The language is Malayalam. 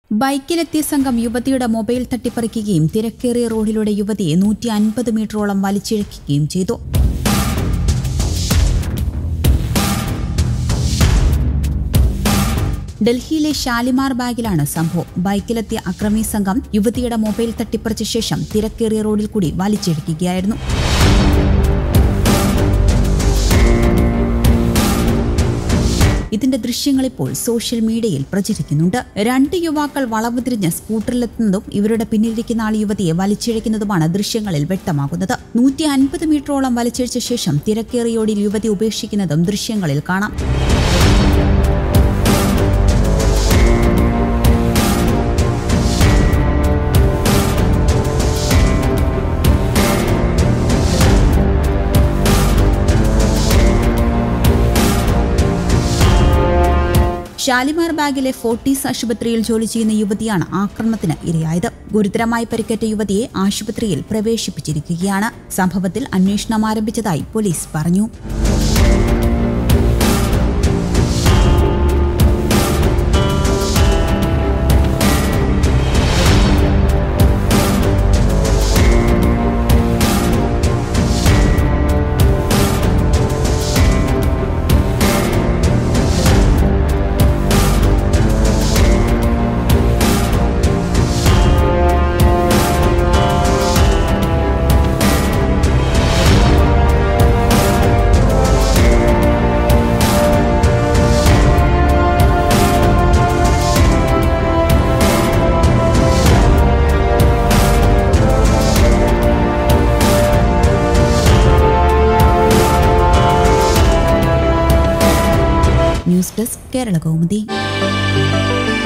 ബൈക്കിലെത്തിയ സംഘം യുവതിയുടെ മൊബൈൽ തട്ടിപ്പറിക്കുകയും തിരക്കേറിയ റോഡിലൂടെ യുവതിയെ നൂറ്റി അൻപത് മീറ്ററോളം വലിച്ചിഴക്കുകയും ചെയ്തു ഡൽഹിയിലെ ഷാലിമാർ ബാഗിലാണ് സംഭവം ബൈക്കിലെത്തിയ അക്രമി സംഘം യുവതിയുടെ മൊബൈൽ തട്ടിപ്പറിച്ച ശേഷം തിരക്കേറിയ റോഡിൽ കൂടി വലിച്ചിഴക്കുകയായിരുന്നു ഇതിന്റെ ദൃശ്യങ്ങൾ ഇപ്പോൾ സോഷ്യൽ മീഡിയയിൽ പ്രചരിക്കുന്നുണ്ട് രണ്ട് യുവാക്കൾ വളവ് തിരിഞ്ഞ് സ്കൂട്ടറിലെത്തുന്നതും ഇവരുടെ പിന്നിലിരിക്കുന്ന ആൾ യുവതിയെ വലിച്ചിഴയ്ക്കുന്നതുമാണ് ദൃശ്യങ്ങളിൽ വ്യക്തമാകുന്നത് നൂറ്റി അൻപത് മീറ്ററോളം വലിച്ചിഴച്ച ശേഷം തിരക്കേറിയോടിൽ യുവതി ഉപേക്ഷിക്കുന്നതും ദൃശ്യങ്ങളിൽ കാണാം ഷാലിമാർ ബാഗിലെ ഫോർട്ടീസ് ആശുപത്രിയിൽ ജോലി ചെയ്യുന്ന യുവതിയാണ് ആക്രമണത്തിന് ഇരയായത് ഗുരുതരമായി പരിക്കേറ്റ യുവതിയെ ആശുപത്രിയിൽ പ്രവേശിപ്പിച്ചിരിക്കുകയാണ് സംഭവത്തിൽ അന്വേഷണം ആരംഭിച്ചതായി പോലീസ് പറഞ്ഞു ന്യൂസ് ഡെസ്ക് കേരള കൗമുദി